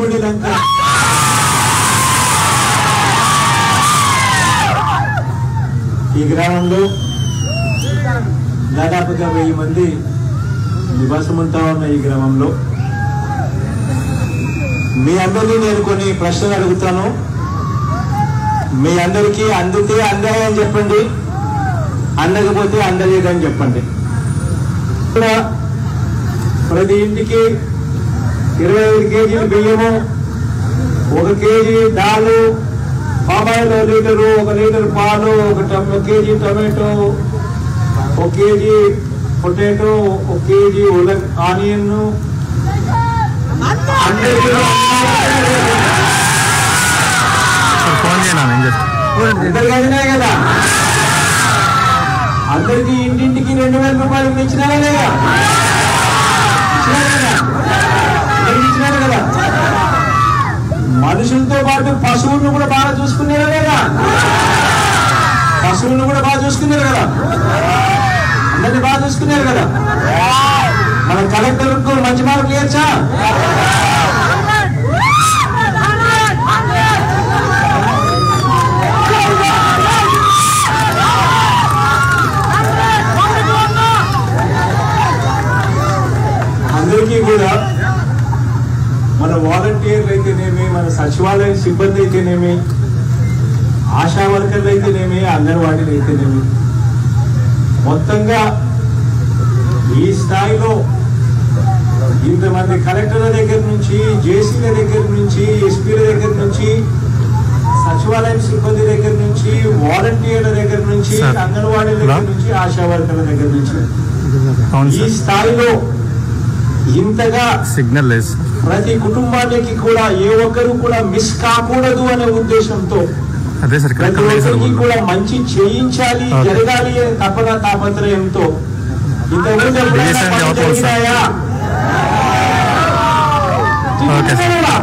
ఎర్రముడి లంక ఈ గ్రామంలో దాదాపుగా వెయ్యి మంది నివాసం ఉంటా ఉన్న ఈ గ్రామంలో మీ అందరినీ నేను కొన్ని ప్రశ్నలు అడుగుతాను మీ అందరికీ అందితే అందాయని చెప్పండి అందకపోతే అందలేదని చెప్పండి ఇక్కడ ప్రతి ఇంటికి ఇరవై ఐదు కేజీలు బియ్యము ఒక కేజీ దాలు పామాయిల్ లీటరు ఒక లీటర్ పాలు ఒక టమ్- ఒక కేజీ టమాటో ఒక కేజీ పొటాటో ఒక కేజీ ఉల ఆనియన్ సార్ ఫోన్ చేయనా నేను చెప్తాను అందరికి అందినాయి కదా అందరికి ఇంటింటికి రెండు వేల రూపాయలు ఇచ్చినారా లేదా ఇచ్చినారు కదా అందరికీ ఇచ్చినారు కదా మనుషులతో పాటు పశువులను కూడా బాగా చూసుకున్నారా లేదా పశువులను కూడా బాగా చూసుకున్నారు కదా అందరినీ బాగా చూసుకున్నారు కదా మన కలెక్టర్కు మంచి మార్కులు ఇవ్వచ్చా అందరికీ కూడా మన వాలంటీర్లు అయితేనేమి మన సచివాలయం సిబ్బంది అయితేనేమి ఆశా వర్కర్లు అయితేనేమి అంగన్వాడీలు అయితేనేమి మొత్తంగా ఈ స్థాయిలో ఇంతమంది కలెక్టర్ల దగ్గర నుంచి జేసీల దగ్గర నుంచి ఎస్పీల దగ్గర నుంచి సచివాలయం సిబ్బంది దగ్గర నుంచి వాలంటీర్ల దగ్గర నుంచి సార్. అంగన్వాడీల దగ్గర హలో. నుంచి ఆశా వర్కర్ల దగ్గర నుంచి అవును ఈ సార్ స్థాయిలో ఇంతగా సిగ్నల్ లేదు సార్ ప్రతి కుటుంబానికి కూడా ఏ ఒక్కరు కూడా మిస్ కాకూడదు అనే ఉద్దేశంతో అదే సార్ ఇక్కడ ప్రతి ఎక్కడ లేదు సార్ ఒక్కరికి ఊళ్ళో. కూడా మంచి చేయించాలి ఓకే. జరగాలి అనే తపన తాపత్రయంతో ఇంతకుముందు ఎప్పుడైనా DSM పనులు అవుతుంది సార్. జరిగినాయా? Okay sir. జరిగినాయా?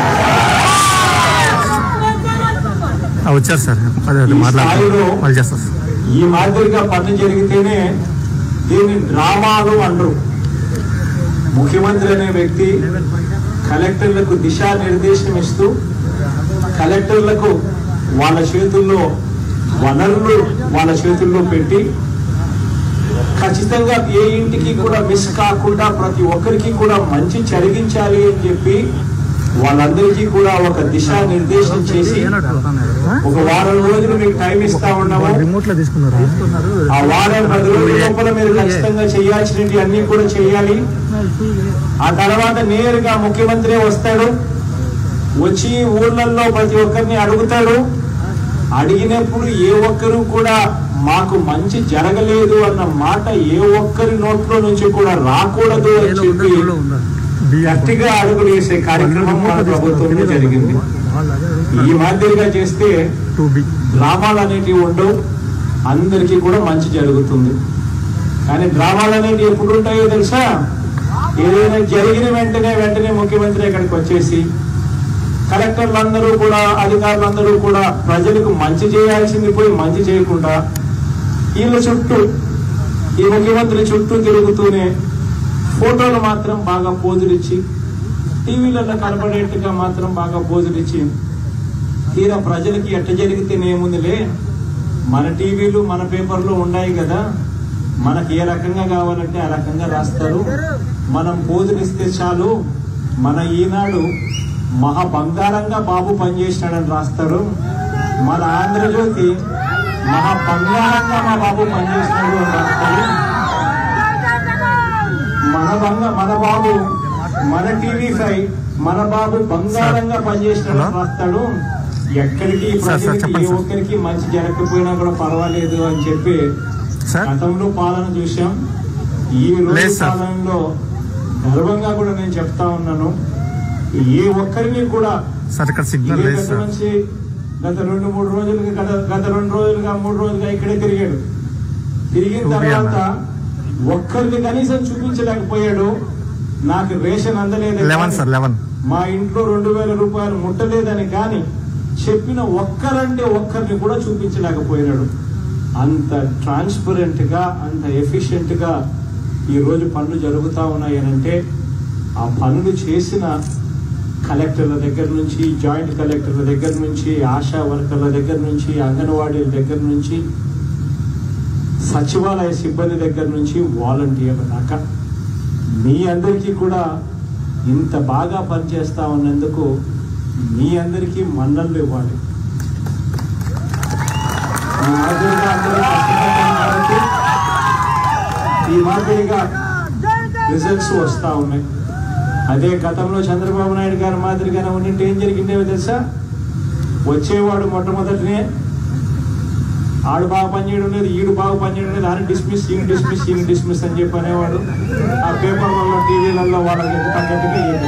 ఆ, వచ్చారు సార్ అదే అదే ఈ మాట్లాడతాను స్థాయిలో- మళ్ళీ చేస్తా సార్ ఈ మాదిరిగా పనులు జరిగితేనే దీన్ని డ్రామాలు అంటారు ముఖ్యమంత్రి అనే వ్యక్తి కలెక్టర్లకు దిశానిర్దేశం ఇస్తూ కలెక్టర్లకు వాళ్ళ చేతుల్లో వనరులు వాళ్ళ చేతుల్లో పెట్టి ఖచ్చితంగా ఏ ఇంటికి కూడా మిస్ కాకుండా ప్రతి ఒక్కరికి కూడా మంచి జరిగించాలి అని చెప్పి వాళ్ళందరికీ కూడా ఒక దిశానిర్దేశం చేసి ఒక వారం రోజులు మీకు టైం ఇస్తా ఉన్నాము రిమోట్ లో తీసుకున్నారు ఆ వారం పది రోజుల లోపల మీరు ఖచ్చితంగా చేయాల్సినవి అన్ని కూడా చేయాలి ఆ తర్వాత నేరుగా ముఖ్యమంత్రి వస్తాడు వచ్చి ఊర్లలో ప్రతి ఒక్కరిని అడుగుతాడు అడిగినప్పుడు ఏ ఒక్కరు కూడా మాకు మంచి జరగలేదు అన్న మాట ఏ ఒక్కరి నోట్లో నుంచి కూడా రాకూడదు అని చెప్పి గట్టిగా అడుగులు వేసే కార్యక్రమం మన ప్రభుత్వంలో జరిగింది ఈ మాదిరిగా చేస్తే టూ బి డ్రామాలు అనేటివి ఉండవు అందరికీ కూడా మంచి జరుగుతుంది కానీ డ్రామాలు అనేటివి ఎప్పుడు ఉంటాయో తెలుసా ఏదైనా జరిగిన వెంటనే వెంటనే ముఖ్యమంత్రి ఇక్కడికి వచ్చేసి కలెక్టర్లు అందరూ కూడా అధికారులందరూ కూడా ప్రజలకు మంచి చేయాల్సింది పోయి మంచి చేయకుండా వీళ్ళ చుట్టూ ఈ ముఖ్యమంత్రి చుట్టూ తిరుగుతూనే ఫోటోలు మాత్రం బాగా పోజులిచ్చి టీవీలలో కనపడేట్టుగా మాత్రం బాగా పోజులిచ్చి తీరా ప్రజలకి ఎట్ట జరిగితేనేముందిలే మన టీవీలు మన పేపర్లు ఉన్నాయి కదా మనకి ఏ రకంగా కావాలంటే ఆ రకంగా రాస్తారు మనం పోజులిస్తే చాలు మన ఈనాడు మహా బంగారంగా బాబు పనిచేసినాడని రాస్తారు మన ఆంధ్రజ్యోతి మహా బంగారంగా మా బాబు పనిచేసినాడు అని రాస్తారు మన బంగ మన బాబు మన టీవీ ఫైవ్ మన బాబు బంగారంగా పనిచేసినాడు హలో? రాస్తాడు ఎక్కడికి సార్, సార్, ప్రజలకి చెప్పండి ఏ సార్. ఒక్కరికి మంచి జరగకపోయినా కూడా పర్వాలేదు అని చెప్పి సార్ గతంలో పాలన చూసాం ఈ రోజు లేదు సార్. పాలనలో గర్వంగా కూడా నేను చెప్తా ఉన్నాను ఏ ఒక్కరిని కూడా సార్ ఇక్కడ సిగ్నల్ ఇదే లేదు గత సార్ నుంచి గత రెండు మూడు రోజులుగా గత గత రెండు రోజులుగా మూడు రోజులుగా ఇక్కడే తిరిగాడు తిరిగిన టూ బి తర్వాత ఒక్కరిని కనీసం చూపించలేకపోయాడు నాకు రేషన్ అందలేదు లెవెన్ సార్ లెవెన్ మా ఇంట్లో రెండు వేల రూపాయలు ముట్టలేదని కానీ చెప్పిన ఒక్కరంటే ఒక్కరిని కూడా చూపించలేకపోయినాడు అంత ట్రాన్స్పరెంట్ గా అంత ఎఫిషియెంట్ గా ఈ రోజు పనులు జరుగుతా ఉన్నాయనంటే ఆ పనులు చేసిన కలెక్టర్ల దగ్గర నుంచి జాయింట్ కలెక్టర్ల దగ్గర నుంచి ఆశా వర్కర్ల దగ్గర నుంచి అంగన్వాడీల దగ్గర నుంచి సచివాలయ సిబ్బంది దగ్గర నుంచి వాలంటీర్ల దాకా మీ అందరికీ కూడా ఇంత బాగా పనిచేస్తా ఉన్నందుకు మీ అందరికీ మన్నలు ఇవ్వాలి ఈ మాదిరిగా అందరూ కష్టపడ్డాం కాబట్టి ఈ మాదిరిగా రిజల్ట్స్ వస్తూ ఉన్నాయి అదే గతంలో చంద్రబాబు నాయుడు గారి మాదిరిగానే ఉండింటే ఏం జరిగిందేమో తెలుసా వచ్చేవాడు మొట్టమొదటినే ఆడు బాగా పనిచేయడం లేదు ఈడు బాగా పనిచేయడం లేదు ఆయన డిస్మిస్ ఈయన డిస్మిస్ ఈయన డిస్మిస్ అని చెప్పి అనేవాడు ఆ పేపర్లలో టీవీలలో వాళ్ళకి తగ్గట్టుగా ఈయన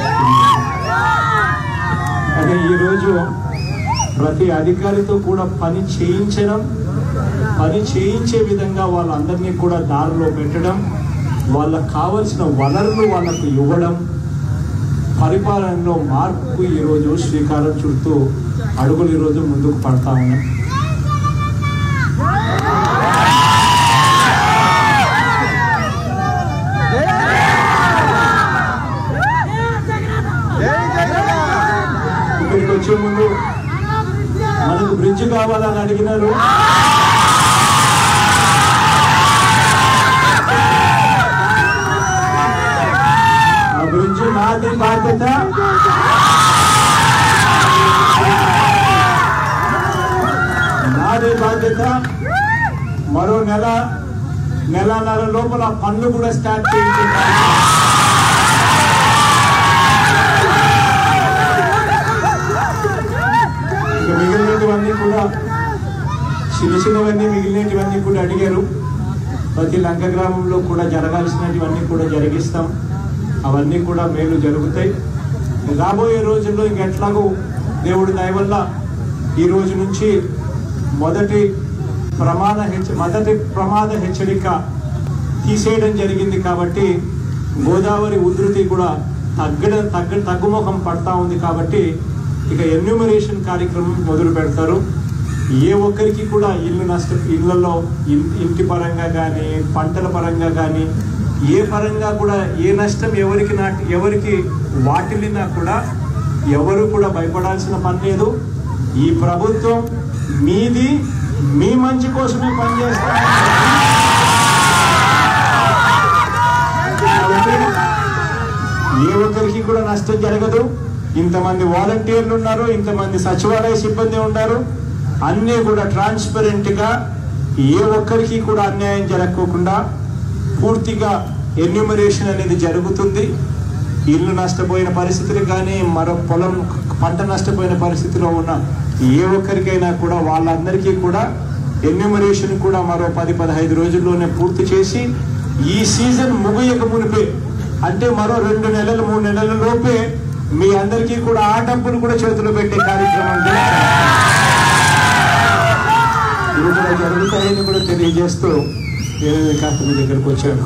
అదే ఈరోజు ప్రతి అధికారితో కూడా పని చేయించడం పని చేయించే విధంగా వాళ్ళందరినీ కూడా దారిలో పెట్టడం వాళ్ళకు కావలసిన వనరులు వాళ్ళకు ఇవ్వడం పరిపాలనలో మార్పుకు ఈరోజు శ్రీకారం చుడుతూ అడుగులు ఈరోజు ముందుకు పడతా ఉన్నాయి ఇక్కడికి వచ్చే ముందు మనకు బ్రిడ్జ్ కావాలని అడిగినారు ఆ బ్రిడ్జ్ నాది బాధ్యత నాది బాధ్యత మరో నెల నెలన్నర లోపల పనులు కూడా స్టార్ట్ చేయించే ఇక మిగిలినటువన్నీ కూడా చిన్న చిన్నవన్నీ మిగిలినటువన్నీ కూడా అడిగారు ప్రతి లంక గ్రామంలో కూడా జరగాల్సినటువన్నీ కూడా జరిగిస్తాం అవన్నీ కూడా మేలు జరుగుతాయి రాబోయే రోజుల్లో ఇంకెట్లాగో దేవుడి దయ వల్ల ఈ రోజు నుంచి మొదటి ప్రమాద హెచ్చ మొదటి ప్రమాద హెచ్చరిక తీసేయడం జరిగింది కాబట్టి గోదావరి ఉధృతి కూడా తగ్గడం తగ్గ తగ్గుముఖం పడతా ఉంది కాబట్టి ఇక ఎన్యూమరేషన్ కార్యక్రమం మొదలు పెడతారు ఏ ఒక్కరికి కూడా ఇల్లు నష్ట ఇళ్లలో ఇన్- ఇంటి పరంగా కానీ పంటల పరంగా కానీ ఏ పరంగా కూడా ఏ నష్టం ఎవరికి నాటి ఎవరికి వాటిల్లినా కూడా ఎవరు కూడా భయపడాల్సిన పని లేదు ఈ ప్రభుత్వం మీది మీ మంచి కోసమే పనిచేస్తారు కాబట్టి ఏ ఒక్కరికి కూడా నష్టం జరగదు ఇంతమంది వాలంటీర్లు ఉన్నారు ఇంతమంది సచివాలయ సిబ్బంది ఉన్నారు అన్నీ కూడా ట్రాన్స్పరెంట్ గా ఏ ఒక్కరికి కూడా అన్యాయం జరగకోకుండా పూర్తిగా ఎన్యూమరేషన్ అనేది జరుగుతుంది ఇల్లు నష్టపోయిన పరిస్థితులు కానీ మరో పొలం పంట నష్టపోయిన పరిస్థితిలో ఉన్న ఏ ఒక్కరికైనా కూడా వాళ్ళందరికీ కూడా ఎన్యూమరేషన్ కూడా మరో పది పదహైదు రోజుల్లోనే పూర్తి చేసి ఈ సీజన్ ముగియక మునిపే అంటే మరో రెండు నెలలు మూడు నెలల లోపే మీ అందరికీ కూడా ఆ డబ్బులు కూడా చేతిలో పెట్టే కార్యక్రమం కూడా ఇవి కూడా జరుగుతాయని కూడా తెలియజేస్తూ నేను కాస్త మీ దగ్గరకు వచ్చాను